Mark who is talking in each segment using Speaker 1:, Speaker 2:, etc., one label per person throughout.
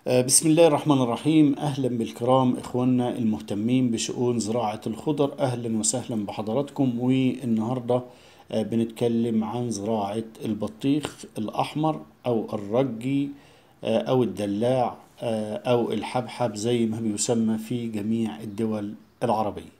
Speaker 1: آه، بسم الله الرحمن الرحيم أهلا بالكرام إخواننا المهتمين بشؤون زراعة الخضر أهلا وسهلا بحضراتكم والنهاردة آه، بنتكلم عن زراعة البطيخ الأحمر أو الرجي آه، أو الدلاع آه، أو الحبحب زي ما بيسمى في جميع الدول العربية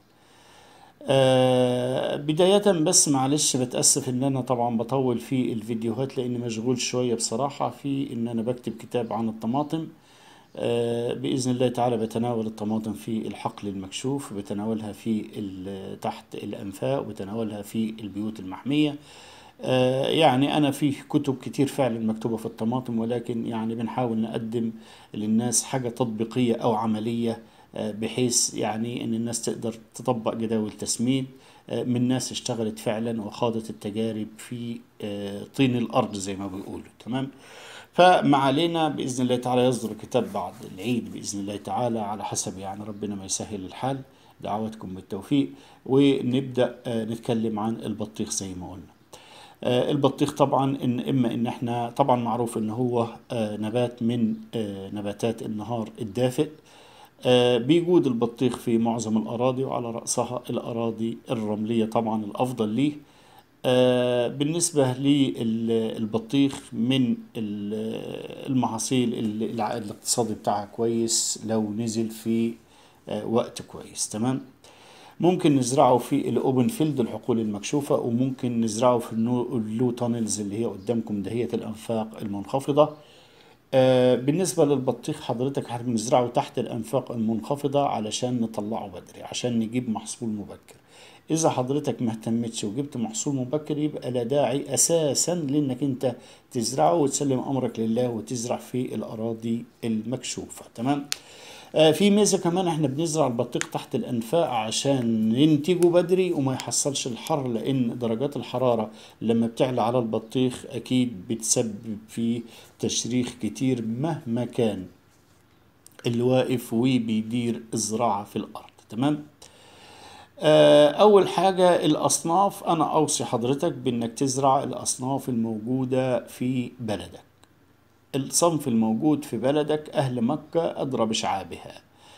Speaker 1: آه، بداية بس معلش بتأسف ان انا طبعا بطول في الفيديوهات لاني مشغول شوية بصراحة في ان انا بكتب كتاب عن الطماطم آه، بإذن الله تعالى بتناول الطماطم في الحقل المكشوف بتناولها في ال- تحت الأنفاق وبتناولها في البيوت المحمية آه، يعني أنا في كتب كتير فعلا مكتوبة في الطماطم ولكن يعني بنحاول نقدم للناس حاجة تطبيقية أو عملية آه، بحيث يعني إن الناس تقدر تطبق جداول تسميد آه، من ناس اشتغلت فعلا وخاضت التجارب في آه، طين الأرض زي ما بيقولوا تمام فما علينا بإذن الله تعالى يصدر كتاب بعد العيد بإذن الله تعالى على حسب يعني ربنا ما يسهل الحال دعواتكم بالتوفيق ونبدأ آه، نتكلم عن البطيخ زي ما قلنا آه، البطيخ طبعا إن إما إن إحنا طبعا معروف إن هو آه، نبات من آه، نباتات النهار الدافئ آه، بيجود البطيخ في معظم الأراضي وعلى رأسها الأراضي الرملية طبعا الأفضل ليه آه، بالنسبة للبطيخ من ال- المحاصيل اللي العائد الاقتصادي بتاعها كويس لو نزل في آه، وقت كويس تمام ممكن نزرعه في الاوبن فيلد الحقول المكشوفة وممكن نزرعه في النو- اللو تانلز اللي هي قدامكم دهية الأنفاق المنخفضة آه، بالنسبة للبطيخ حضرتك احنا بنزرعه تحت الأنفاق المنخفضة علشان نطلعه بدري عشان نجيب محصول مبكر إذا حضرتك ما اهتمتش وجبت محصول مبكر يبقى لا داعي أساسا لأنك أنت تزرعه وتسلم أمرك لله وتزرع في الأراضي المكشوفة تمام آه، في ميزة كمان احنا بنزرع البطيخ تحت الأنفاق عشان ننتجه بدري وما يحصلش الحر لأن درجات الحرارة لما بتعلى على البطيخ أكيد بتسبب فيه تشريخ كتير مهما كان اللي واقف وبيدير الزراعة في الأرض تمام آه، أول حاجة الأصناف أنا أوصي حضرتك بإنك تزرع الأصناف الموجودة في بلدك الصنف الموجود في بلدك أهل مكة أدرى بشعابها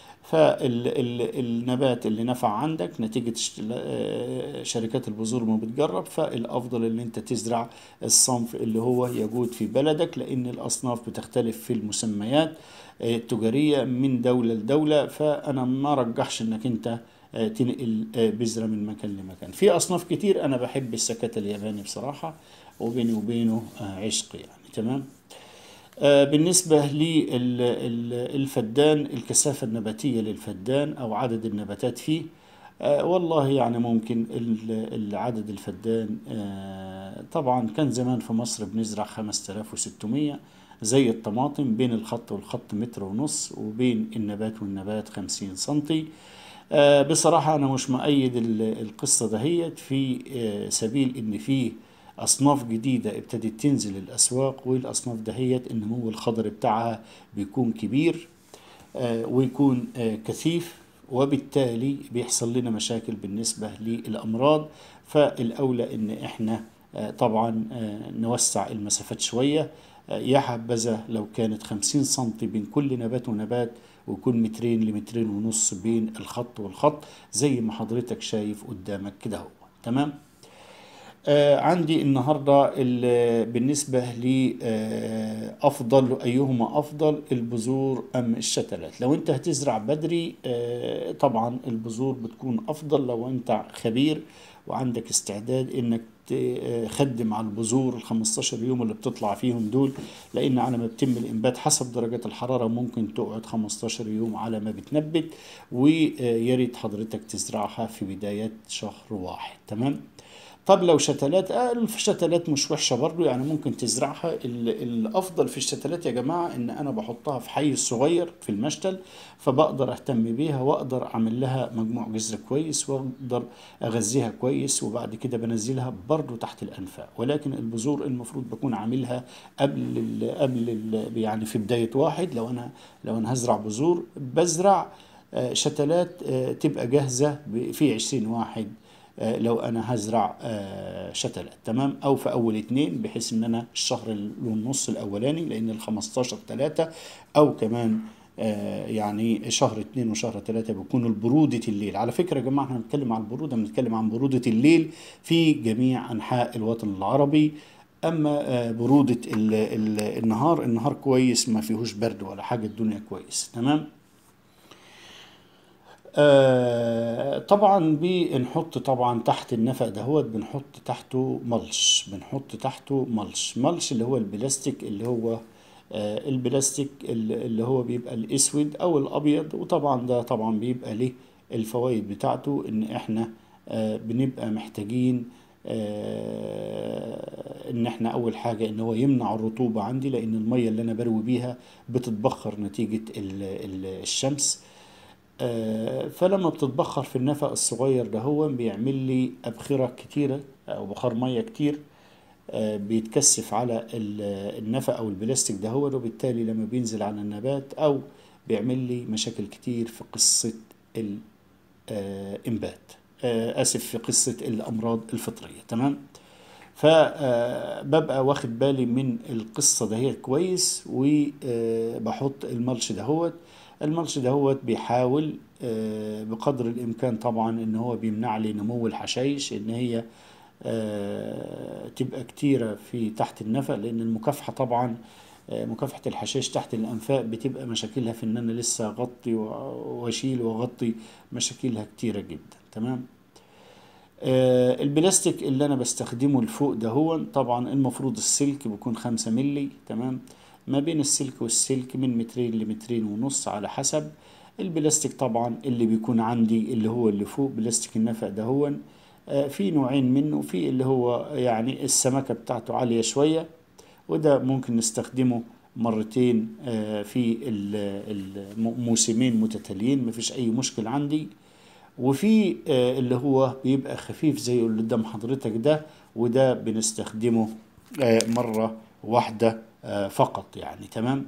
Speaker 1: فالنبات اللي نفع عندك نتيجة اشت- آه، شركات البذور ما بتجرب فالأفضل إن أنت تزرع الصنف اللي هو يجود في بلدك لأن الأصناف بتختلف في المسميات آه، التجارية من دولة لدولة فأنا ما رجحش إنك أنت آه، تنقل آه، بذرة من مكان لمكان في أصناف كتير أنا بحب السكات الياباني بصراحة وبيني وبينه آه، عشق يعني تمام آه، بالنسبة للفدان الكثافة النباتية للفدان أو عدد النباتات فيه آه، والله يعني ممكن ال- العدد الفدان آه، طبعا كان زمان في مصر بنزرع 5600 زي الطماطم بين الخط والخط متر ونص وبين النبات والنبات 50 سنتي آه، بصراحة أنا مش مؤيد ال- القصة دهيت في آه، سبيل إن فيه أصناف جديدة ابتدت تنزل الأسواق والأصناف دهيت النمو الخضري بتاعها بيكون كبير آه، ويكون آه، كثيف وبالتالي بيحصل لنا مشاكل بالنسبة للأمراض فالأولى إن إحنا آه، طبعا آه، نوسع المسافات شوية آه، يا حبذا لو كانت 50 سنتي بين كل نبات ونبات ويكون مترين لمترين ونص بين الخط والخط زي ما حضرتك شايف قدامك كده هو تمام آه، عندي النهاردة ال- بالنسبة لي آه، أفضل أيهما أفضل البذور أم الشتلات لو أنت هتزرع بدري آه، طبعا البذور بتكون أفضل لو أنت خبير وعندك استعداد إنك تخدم على البذور ال 15 يوم اللي بتطلع فيهم دول لأن على ما بتم الإنبات حسب درجات الحرارة ممكن تقعد 15 يوم على ما بتنبت ويا ريت حضرتك تزرعها في بداية شهر واحد تمام طب لو شتلات آه الشتلات مش وحشة برضو يعني ممكن تزرعها ال- الأفضل في الشتلات يا جماعة إن أنا بحطها في حي الصغير في المشتل فبقدر أهتم بيها وأقدر أعمل لها مجموع جذر كويس وأقدر أغذيها كويس وبعد كده بنزلها برضو تحت الأنفاق ولكن البذور المفروض بكون عاملها قبل ال قبل ال يعني في بداية واحد لو أنا لو أنا هزرع بذور بزرع آه، شتلات آه، تبقى جاهزة ب- في 20 واحد آه، لو انا هزرع آه، شتلات تمام او في اول اتنين بحيث ان انا الشهر ال- والنص الاولاني لان ال 15 3 او كمان آه، يعني شهر اتنين وشهر تلاتة بيكونوا البرودة الليل على فكرة يا جماعة احنا بنتكلم عن البرودة بنتكلم عن برودة الليل في جميع أنحاء الوطن العربي أما آه، برودة ال ال النهار النهار كويس ما فيهوش برد ولا حاجة الدنيا كويس تمام آه طبعا بنحط طبعا تحت النفق دهوت بنحط تحته ملش بنحط تحته ملش ملش اللي هو البلاستيك اللي هو آه البلاستيك اللي اللي هو بيبقى الاسود او الابيض وطبعا ده طبعا بيبقى ليه الفوائد بتاعته ان احنا آه بنبقى محتاجين آه ان احنا اول حاجة ان هو يمنع الرطوبة عندي لان المية اللي انا بروي بيها بتتبخر نتيجة ال- ال- الشمس آه، فلما بتتبخر في النفق الصغير ده هو بيعمل لي أبخرة كتيرة أو بخار مية كتير آه، بيتكثف على ال- النفق أو البلاستيك ده هو وبالتالي لما بينزل على النبات أو بيعمل لي مشاكل كتير في قصة الإنبات آه، آسف في قصة الأمراض الفطرية تمام فببقى واخد بالي من القصة دهيت كويس وبحط الملش دهوت الملش دهوت بيحاول آه، بقدر الإمكان طبعا إن هو بيمنع لي نمو الحشائش إن هي آه، تبقى كتيرة في تحت النفق لأن المكافحة طبعا آه، مكافحة الحشائش تحت الأنفاق بتبقى مشاكلها في إن أنا لسه أغطي و- وأشيل وأغطي مشاكلها كتيرة جدا تمام آه، البلاستيك اللي انا بستخدمه لفوق ده هو طبعا المفروض السلك بيكون خمسة ملي تمام ما بين السلك والسلك من مترين لمترين ونص على حسب البلاستيك طبعا اللي بيكون عندي اللي هو اللي فوق بلاستيك النفق ده هو آه، في نوعين منه في اللي هو يعني السمكة بتاعته عالية شوية وده ممكن نستخدمه مرتين آه، في ال- الموسمين متتاليين مفيش أي مشكلة عندي وفي آه، اللي هو بيبقى خفيف زي اللي قدام حضرتك ده وده بنستخدمه آه، مرة واحدة آه، فقط يعني تمام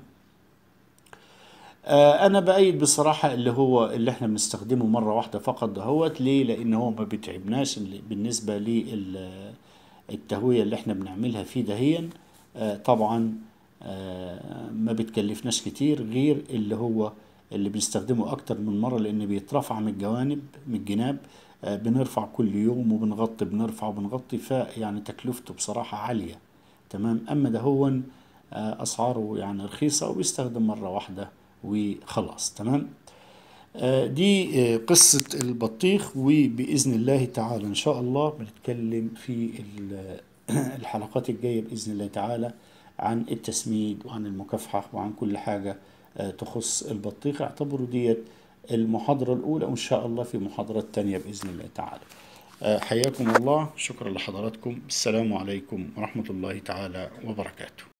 Speaker 1: آه، انا بايد بصراحه اللي هو اللي احنا بنستخدمه مره واحده فقط دهوت ليه لان هو ما بيتعبناش اللي- بالنسبه للتهويه اللي احنا بنعملها فيه دهيا آه، طبعا آه، ما بتكلفناش كتير غير اللي هو اللي بنستخدمه اكتر من مره لان بيترفع من الجوانب من الجناب آه، بنرفع كل يوم وبنغطي بنرفع وبنغطي فيعني تكلفته بصراحه عاليه تمام اما ده هو آه، اسعاره يعني رخيصه وبيستخدم مره واحده وخلاص تمام آه، دي آه، قصة البطيخ وبإذن الله تعالى إن شاء الله بنتكلم في ال- الحلقات الجاية بإذن الله تعالى عن التسميد وعن المكافحة وعن كل حاجة آه، تخص البطيخ اعتبروا ديت المحاضرة الأولى وإن شاء الله في محاضرات تانية بإذن الله تعالى آه، حياكم الله شكرا لحضراتكم السلام عليكم ورحمة الله تعالى وبركاته